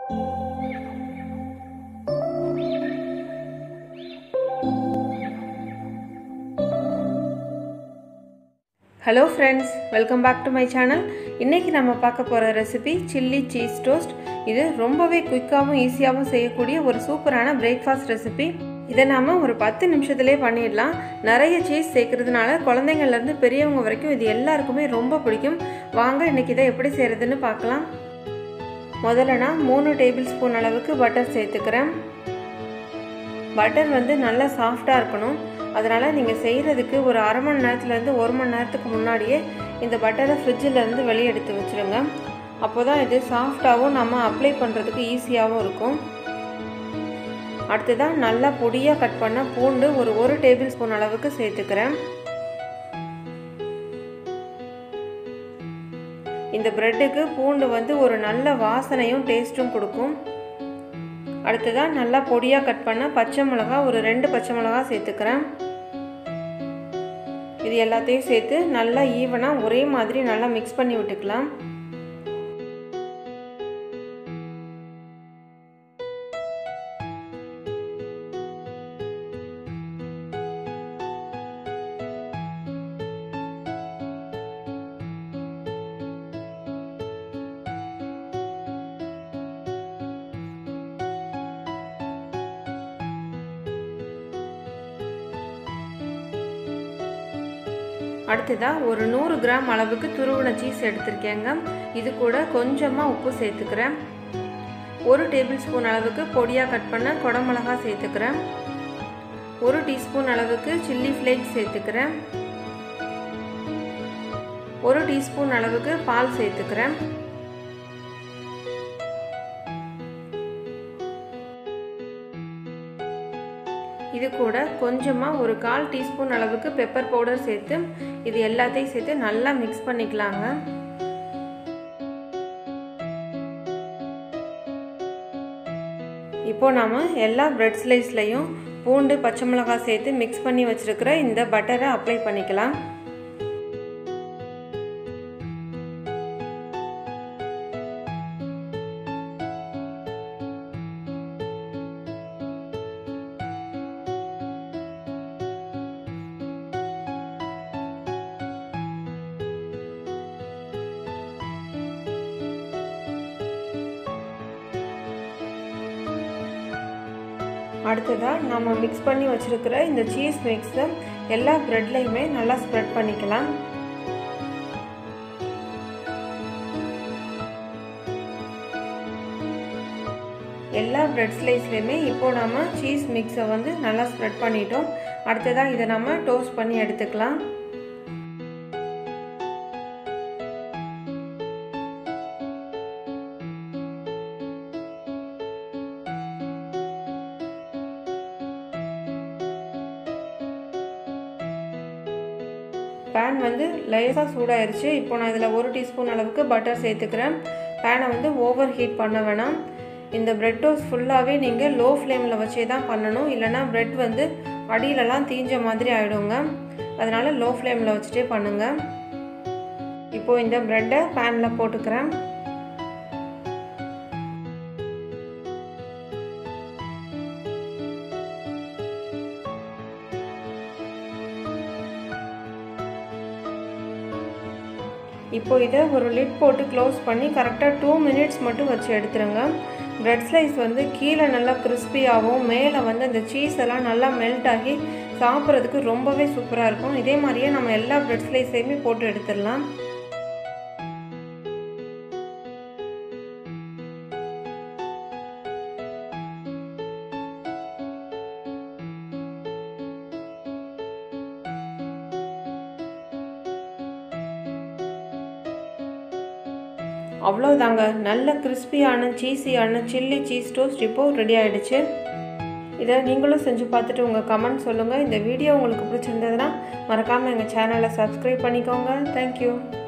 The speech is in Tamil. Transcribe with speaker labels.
Speaker 1: hello friends welcome back to my channel இன்றைக்கி நம்ம பார்க்க போகிற ரெசிபி சில்லி சீஸ் டோஸ்ட் இது ரொம்பவே குயிக்காகவும் ஈஸியாகவும் செய்யக்கூடிய ஒரு சூப்பரான பிரேக்ஃபாஸ்ட் ரெசிபி இதை நாம் ஒரு பத்து நிமிஷத்துலேயே பண்ணிடலாம் நிறைய சீஸ் சேர்க்கறதுனால குழந்தைங்கள்லேருந்து பெரியவங்க வரைக்கும் இது எல்லாருக்குமே ரொம்ப பிடிக்கும் வாங்க இன்றைக்கி இதை எப்படி செய்கிறதுன்னு பார்க்கலாம் முதல்ல நான் மூணு டேபிள் ஸ்பூன் அளவுக்கு பட்டர் சேர்த்துக்கிறேன் பட்டர் வந்து நல்லா சாஃப்டாக இருக்கணும் அதனால் நீங்கள் செய்கிறதுக்கு ஒரு அரை மணி நேரத்துலேருந்து ஒரு மணி நேரத்துக்கு முன்னாடியே இந்த பட்டரை ஃப்ரிட்ஜிலேருந்து வெளியே எடுத்து வச்சுருங்க அப்போ தான் இது சாஃப்டாகவும் நம்ம அப்ளை பண்ணுறதுக்கு ஈஸியாகவும் இருக்கும் அடுத்ததாக நல்லா பொடியாக கட் பண்ண பூண்டு ஒரு ஒரு டேபிள் ஸ்பூன் அளவுக்கு சேர்த்துக்கிறேன் இந்த ப்ரெட்டுக்கு பூண்டு வந்து ஒரு நல்ல வாசனையும் டேஸ்ட்டும் கொடுக்கும் அடுத்ததாக நல்லா பொடியாக கட் பண்ண பச்சை மிளகா ஒரு ரெண்டு பச்சை மிளகா சேர்த்துக்கிறேன் இது எல்லாத்தையும் சேர்த்து நல்லா ஈவனாக ஒரே மாதிரி நல்லா மிக்ஸ் பண்ணி விட்டுக்கலாம் அடுத்ததாக ஒரு நூறு கிராம் அளவுக்கு துருவின சீஸ் எடுத்திருக்கேங்க இது கூட கொஞ்சமாக உப்பு சேர்த்துக்கிறேன் ஒரு டேபிள் ஸ்பூன் அளவுக்கு பொடியாக கட் பண்ண குடமிளகா சேர்த்துக்கிறேன் ஒரு டீஸ்பூன் அளவுக்கு சில்லி ஃப்ளேக்ஸ் சேர்த்துக்கிறேன் ஒரு டீஸ்பூன் அளவுக்கு பால் சேர்த்துக்கிறேன் இது கூட கொஞ்சமாக ஒரு கால் டீஸ்பூன் அளவுக்கு பெப்பர் பவுடர் சேர்த்து இது எல்லாத்தையும் சேர்த்து நல்லா மிக்ஸ் பண்ணிக்கலாங்க இப்போ நாம் எல்லா பிரெட் ஸ்லைஸ்லையும் பூண்டு பச்சை மிளகாய் சேர்த்து மிக்ஸ் பண்ணி வச்சுருக்கிற இந்த பட்டரை அப்ளை பண்ணிக்கலாம் அடுத்ததாக நம்ம மிக்ஸ் பண்ணி வச்சுருக்கிற இந்த சீஸ் மிக்ஸை எல்லா ப்ரெட்லேயுமே நல்லா ஸ்ப்ரெட் பண்ணிக்கலாம் எல்லா ப்ரெட் ஸ்லைஸ்லேயுமே இப்போ நம்ம சீஸ் மிக்ஸை வந்து நல்லா ஸ்ப்ரெட் பண்ணிட்டோம் அடுத்ததாக இதை நம்ம டோஸ்ட் பண்ணி எடுத்துக்கலாம் பேன் வந்து லேசாக சூடாயிருச்சு இப்போ நான் இதில் ஒரு டீஸ்பூன் அளவுக்கு பட்டர் சேர்த்துக்கிறேன் பேனை வந்து ஓவர் ஹீட் பண்ண வேணாம் இந்த ப்ரெட் டோஸ்ட் ஃபுல்லாகவே நீங்கள் லோ ஃப்ளேமில் வச்சே தான் பண்ணணும் இல்லைனா ப்ரெட் வந்து அடியிலலாம் தீஞ்ச மாதிரி ஆகிடுங்க அதனால் லோ ஃப்ளேமில் வச்சுட்டே பண்ணுங்கள் இப்போது இந்த ப்ரெட்டை பேனில் போட்டுக்கிறேன் இப்போ இதை ஒரு லிட் போட்டு க்ளோஸ் பண்ணி கரெக்டாக டூ மினிட்ஸ் மட்டும் வச்சு எடுத்துருங்க ப்ரெட் ஸ்லைஸ் வந்து கீழே நல்லா கிறிஸ்பியாகவும் மேலே வந்து அந்த சீஸ் எல்லாம் நல்லா மெல்ட் ஆகி சாப்பிட்றதுக்கு ரொம்பவே சூப்பராக இருக்கும் இதே மாதிரியே நம்ம எல்லா ப்ரெட் ஸ்லைஸையுமே போட்டு எடுத்துடலாம் அவ்வளோதாங்க நல்ல கிறிஸ்பியான சீஸியான சில்லி சீஸ் டோஸ்ட் இப்போது ரெடி ஆகிடுச்சு இதை நீங்களும் செஞ்சு பார்த்துட்டு உங்கள் கமெண்ட் சொல்லுங்கள் இந்த வீடியோ உங்களுக்கு பிடிச்சிருந்ததுன்னா மறக்காமல் எங்கள் சேனலை சப்ஸ்கிரைப் பண்ணிக்கோங்க தேங்க்யூ